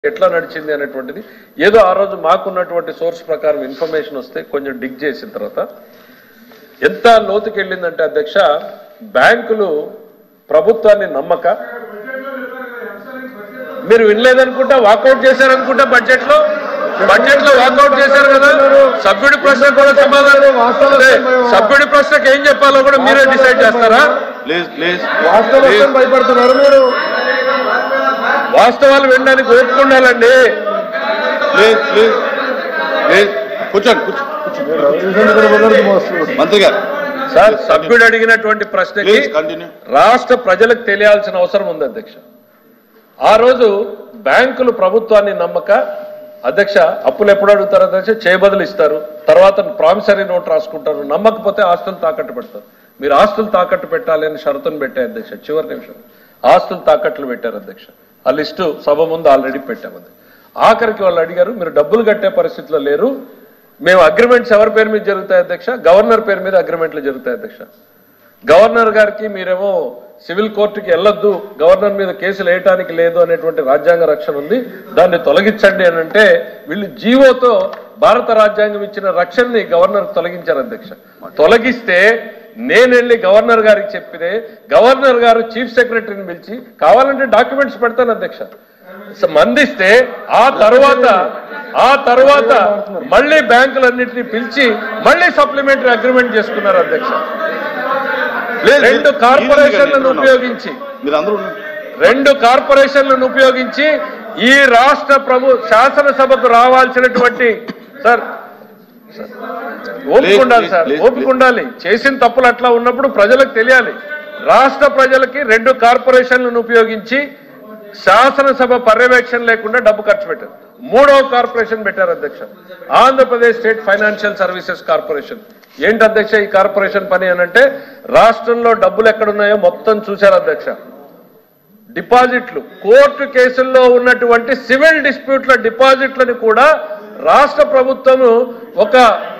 ఎట్లా నడిచింది అనేటువంటిది ఏదో ఆ రోజు మాకున్నటువంటి సోర్స్ ప్రకారం ఇన్ఫర్మేషన్ వస్తే కొంచెం డిగ్ చేసిన తర్వాత ఎంత లోతుకి వెళ్ళిందంటే అధ్యక్ష బ్యాంకులు ప్రభుత్వాన్ని నమ్మక మీరు వినలేదనుకుంటా వాకౌట్ చేశారనుకుంటా బడ్జెట్ లో బడ్జెట్ లో వాకౌట్ చేశారు కదా సభ్యుడి ప్రశ్న కూడా సమాధానం అదే, సభ్యుడి ప్రశ్నకి ఏం చెప్పాలో కూడా మీరే డిసైడ్ చేస్తారా ప్లీజ్ ప్లీజ్ వాస్తవం భయపడుతున్నారు మీరు వాస్తవాలు వినడానికి ఓపుకుండాలండి ప్లీజ్ ప్లీజ్ ప్లీజ్ కూర్చోండి కూర్చో మంత్రి గారు సార్ సభ్యుడు అడిగినటువంటి ప్రశ్నకి ప్లీజ్ కంటిన్యూ రాష్ట్ర ప్రజలకు తెలియాల్సిన అవసరం ఉంది అధ్యక్ష ఆ రోజు బ్యాంకులు ప్రభుత్వాన్ని నమ్మక అధ్యక్ష అప్పులు ఎప్పుడు అడుగుతారు అధ్యక్ష చేయబదులు ఇస్తారు తర్వాత ప్రామిసరీ నోట్ రాసుకుంటారు నమ్మకపోతే ఆస్తులు తాకట్టు పెడతారు మీరు ఆస్తులు తాకట్టు పెట్టాలి అని షరతును పెట్టారు అధ్యక్ష చివరి నిమిషం ఆస్తులు తాకట్లు పెట్టారు అధ్యక్ష ఆ లిస్టు సభ ముందు ఆల్రెడీ పెట్టాము అది ఆఖరికి వాళ్ళు అడిగారు మీరు డబ్బులు కట్టే పరిస్థితిలో లేరు మేము అగ్రిమెంట్స్ ఎవరి పేరు మీద జరుగుతాయి అధ్యక్ష గవర్నర్ పేరు మీద అగ్రిమెంట్లు జరుగుతాయి అధ్యక్ష గవర్నర్ గారికి మీరేమో సివిల్ కోర్టుకి వెళ్ళొద్దు గవర్నర్ మీద కేసులు వేయటానికి లేదు అనేటువంటి రాజ్యాంగ రక్షణ ఉంది దాన్ని తొలగించండి అని అంటే వీళ్ళు జీవోతో భారత రాజ్యాంగం ఇచ్చిన రక్షణని గవర్నర్ తొలగించారు అధ్యక్ష తొలగిస్తే నేను వెళ్ళి గవర్నర్ గారికి చెప్పితే గవర్నర్ గారు చీఫ్ సెక్రటరీని పిలిచి కావాలంటే డాక్యుమెంట్స్ పెడతాను అధ్యక్ష స- మందిస్తే ఆ తర్వాత ఆ తర్వాత మళ్ళీ బ్యాంకులన్నింటినీ పిలిచి మళ్ళీ సప్లిమెంటరీ అగ్రిమెంట్ చేసుకున్నారు అధ్యక్ష ప్లీజ్ రెండు కార్పొరేషన్లను ఉపయోగించి మీరు అందరూ ఉండండి. రెండు కార్పొరేషన్లను ఉపయోగించి ఈ రాష్ట్ర ప్రభు శాసనసభకు రావాల్సినటువంటి సార్ సార్, ఓపిక ఉండాలి సార్ please, ఓపిక ఉండాలి చేసిన తప్పులు అట్లా ఉన్నప్పుడు ప్రజలకు తెలియాలి రాష్ట్ర ప్రజలకి రెండు కార్పొరేషన్లను ఉపయోగించి శాసనసభ పర్యవేక్షణ లేకుండా డబ్బు ఖర్చు పెట్టారు మూడవ కార్పొరేషన్ పెట్టారు అధ్యక్ష Andhra Pradesh state financial services corporation ఏంటి అధ్యక్ష ఈ కార్పొరేషన్ పని అని అంటే రాష్ట్రంలో డబ్బులు ఎక్కడున్నాయో మొత్తం చూశారు అధ్యక్ష డిపాజిట్లు కోర్టు కేసుల్లో ఉన్నటువంటి సివిల్ డిస్ప్యూట్ల డిపాజిట్లను కూడా రాష్ట్ర ప్రభుత్వము ఒక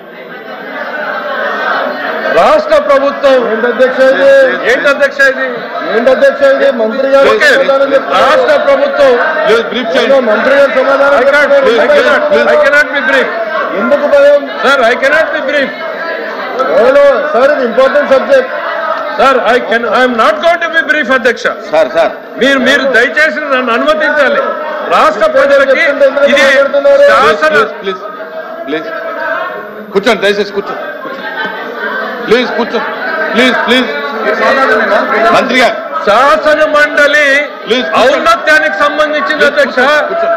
రాష్ట్ర ప్రభుత్వం ఏంటి అధ్యక్ష ఇది ఏంటి అధ్యక్ష ఇది ఏంటి అధ్యక్ష ఇది మంత్రి గారు ఓకే సమాధానం చెప్తున్నారు. రాష్ట్ర ప్రభుత్వం ప్లీజ్ బ్రీఫ్ ఏదో చేయండి మంత్రి గారు సమాధానం ఐ కాంట్ చెప్తున్నారు. ఐ కెనాట్ బి బ్రీఫ్ ఎందుకు భయం sir I cannot be brief ఎవరు సార్ ఇది important subject sir I can I'm not going to be brief అధ్యక్ష సార్ సార్ మీరు మీరు దయచేసి నన్ను అనుమతించాలి రాష్ట్ర ప్రజలకి ఇది శాసన ప్లీజ్ ప్లీజ్ ప్లీజ్ కూర్చోండి దయచేసి కూర్చోండి ప్లీజ్ కూర్చోండి ప్లీజ్ ప్లీజ్ మంత్రి గారు శాసన మండలి Please, ఔన్నత్యానికి సంబంధించిన అధ్యక్ష కూర్చోండి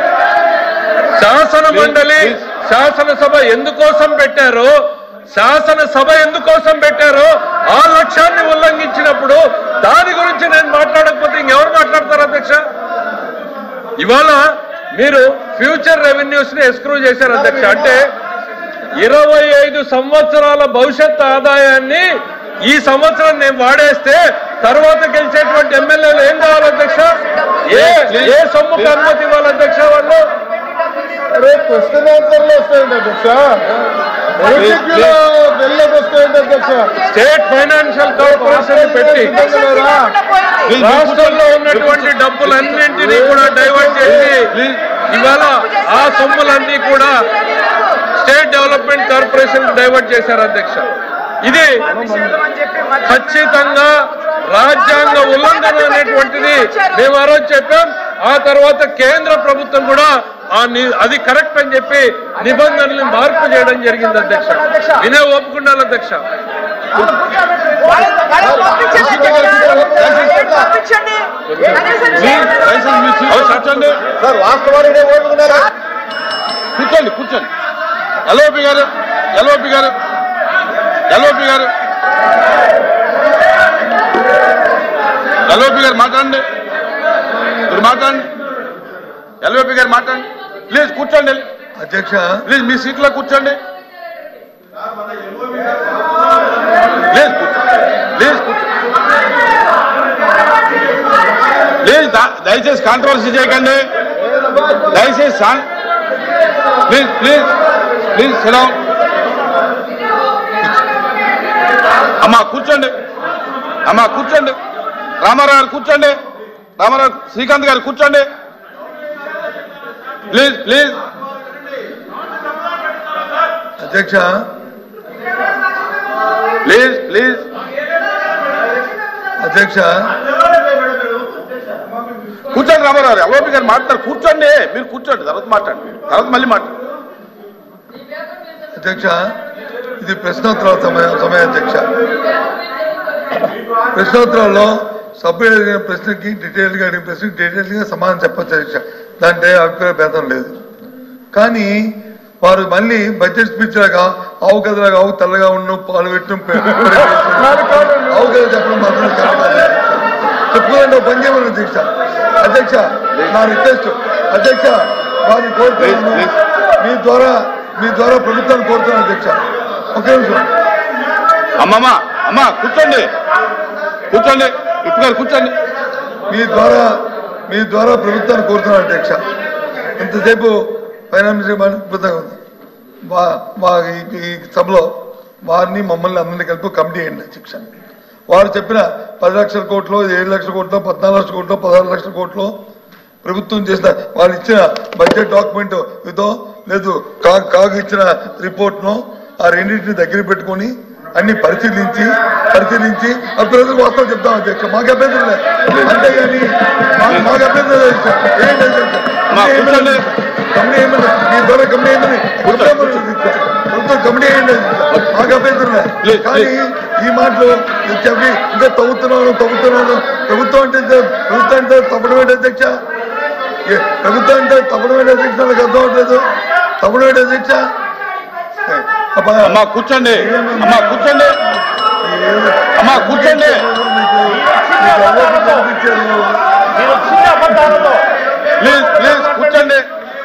శాసన మండలి please. శాసనసభ ఎందుకోసం పెట్టారో శాసనసభ ఎందుకోసం పెట్టారో ఆ లక్ష్యాన్ని ఉల్లంఘించినప్పుడు దాని గురించి నేను మాట్లాడకపోతే ఇంకెవరు మాట్లాడతారు అధ్యక్ష ఇవాళ మీరు ఫ్యూచర్ రెవెన్యూస్ ని ఎస్క్రూ చేశారు అధ్యక్ష అంటే ఇరవై ఐదు సంవత్సరాల భవిష్యత్ ఆదాయాన్ని ఈ సంవత్సరం నేను వాడేస్తే తర్వాత గెలిచేటువంటి ఎమ్మెల్యేలు ఏం కావాలి అధ్యక్ష ఏ ఏ సొమ్ముకు అనుమతి ఇవ్వాలి అధ్యక్ష వాళ్ళు అరే క్వశ్చన్ ఆన్సర్లు వస్తాయండి అధ్యక్ష భవిష్యత్తులో వెళ్ళకి వస్తాయండి అధ్యక్ష స్టేట్ ఫైనాన్షియల్ కార్పొరేషన్ పెట్టి రాష్ట్రంలో ఉన్నటువంటి డబ్బులన్నింటినీ కూడా డైవర్ట్ చేసి ఇవాళ ఆ సొమ్ములన్నీ కూడా స్టేట్ డెవలప్మెంట్ కార్పొరేషన్ డైవర్ట్ చేశారు అధ్యక్ష ఇది ఖచ్చితంగా రాజ్యాంగ ఉల్లంఘన అనేటువంటిది మేము ఆ రోజు చెప్పాం ఆ తర్వాత కేంద్ర ప్రభుత్వం కూడా ఆ ని- అది కరెక్ట్ అని చెప్పి నిబంధనల్ని మార్పు చేయడం జరిగింది అధ్యక్ష వినే ఒప్పుకున్నాను అధ్యక్ష కూర్చోండి సార్ వాస్తవానికి ఓటుకున్నారా కూర్చోండి కూర్చోండి ఎల్ఓపి గారు ఎల్ఓపి గారు ఎల్ఓపి గారు ఎల్ఓపి గారు మాట్లాడండి మీరు మాట్లాడండి ఎల్ఓపి గారు మాట్లాడండి ప్లీజ్ కూర్చోండి అధ్యక్ష ప్లీజ్ మీ సీట్లో కూర్చోండి ప్లీజ్ కూర్చోండి ప్లీజ్ కూర్చోండి ప్లీజ్ ద- దయచేసి కాంట్రవర్సీ చేయకండి దయచేసి సా- ప్లీజ్ ప్లీజ్ ప్లీజ్ సెలవు అమ్మా కూర్చోండి అమ్మా కూర్చోండి రామారావు గారు కూర్చోండి రామారావు శ్రీకాంత్ గారు కూర్చోండి ప్లీజ్ ప్లీజ్ అధ్యక్ష ప్లీజ్ ప్లీజ్ అధ్యక్ష కూర్చోండి రామారావు ఎల్ఓపి గారు మాట్లాడారు కూర్చోండి మీరు కూర్చోండి తర్వాత మాట్లాడండి తర్వాత మళ్ళీ మాట్లాడండి అధ్యక్ష ఇది ప్రశ్నోత్తరాల సమయం సమయం అధ్యక్ష ప్రశ్నోత్తరాల్లో సభ్యులు అడిగిన ప్రశ్నకి డీటెయిల్ గా అడిగిన ప్రశ్నకి డీటెయిల్ గా సమాధానం చెప్పచ్చు అధ్యక్ష దాంట్లో ఏ అభిప్రాయ భేదం లేదు కానీ వారు మళ్ళీ బడ్జెట్ స్పీచ్ లాగా ఆవు కథలాగా ఆవు తెల్లగా ఉన్న పాలు పెట్టడం పె- ఆవు కథ చెప్పడం మాత్రం కరెక్ట్ కాదు. చెప్పుకోవాలంటే ఒక పని చేయమని అధ్యక్ష అధ్యక్ష నా రిక్వెస్ట్ అధ్యక్ష వారిని కోరుతున్నాను Please, మీ ద్వారా మీ ద్వారా ప్రభుత్వాన్ని కోరుతున్నాను అధ్యక్ష ఒక నిమిషం అమ్మమ్మ అమ్మ కూర్చోండి కూర్చోండి ఇప్పుడు గారు కూర్చోండి మీ ద్వారా మీ ద్వారా ప్రభుత్వాన్ని కోరుతున్నాను అధ్యక్ష ఇంతసేపు ఫైనాన్స్ మినిస్టర్ మాట అద్భుతంగా ఉంది వా మా ఈ- ఈ సభలో వారిని మమ్మల్ని అందరినీ కలిపి కమిటీ అయ్యండి అధ్యక్ష వారు చెప్పిన పది లక్షల కోట్లు ఏడు లక్షల కోట్లు పద్నాలుగు లక్షల కోట్లు పదహారు లక్షల కోట్లు ప్రభుత్వం చేసిన వాళ్ళు ఇచ్చిన బడ్జెట్ డాక్యుమెంట్ ఇదో లేదు కాగ్ కాగ్ ఇచ్చిన రిపోర్ట్ను ఆ రెండింటిని దగ్గర పెట్టుకొని అన్ని పరిశీలించి పరిశీలించి ఆ ప్రజలకు వాస్తవం చెప్తాం అధ్యక్ష మాకు అభ్యంతరం లేదు అంతేగాని మాకు మాకు అభ్యంతరం లేదు అధ్యక్ష. ఏంటి అధ్యక్ష? మా కూర్చోండి. కమిటీ ఏమని మీ ద్వారా కమిటీ ఏమని ప్రభుత్వం కమిటీ అయ్యండి మాకు అభ్యంతరం లేదు Please, కానీ ఈ మాటలు చెప్పి ఇంకా తవ్వుతున్నాను తవ్వుతున్నాను ప్రభుత్వం అంటే ప్రభుత్వం అంటే తప్పడం ఏంటి అధ్యక్ష ఏ, ప్రభుత్వం అంటే తప్పడం ఏంటి అధ్యక్ష నాకు అర్థం అవట్లేదు తప్పడం ఏంటి అధ్యక్ష ఏ, అబ్బా, అమ్మ కూర్చోండి అమ్మ కూర్చోండి ఏ- అమ్మ కూర్చోండి మీకు మీకు అవ్వకు కనిపించారు. ప్లీజ్ ప్లీజ్ కూర్చోండి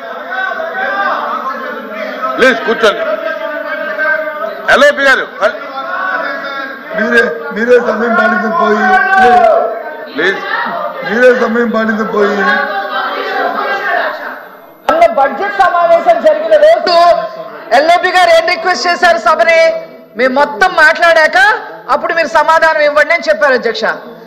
ప్లీజ్ కూర్చోండి ఎల్ఓపి గారు మీరే మీరే సమయం పాటించి పోయి ప్లీజ్ మీరే సమయం పాటించి పోయి మొన్న బడ్జెట్ సమావేశం జరిగిన రోజు ఎల్ఓపి గారు ఏం రిక్వెస్ట్ చేశారు సభని మేము మొత్తం మాట్లాడాక అప్పుడు మీరు సమాధానం ఇవ్వండి అని చెప్పారు అధ్యక్ష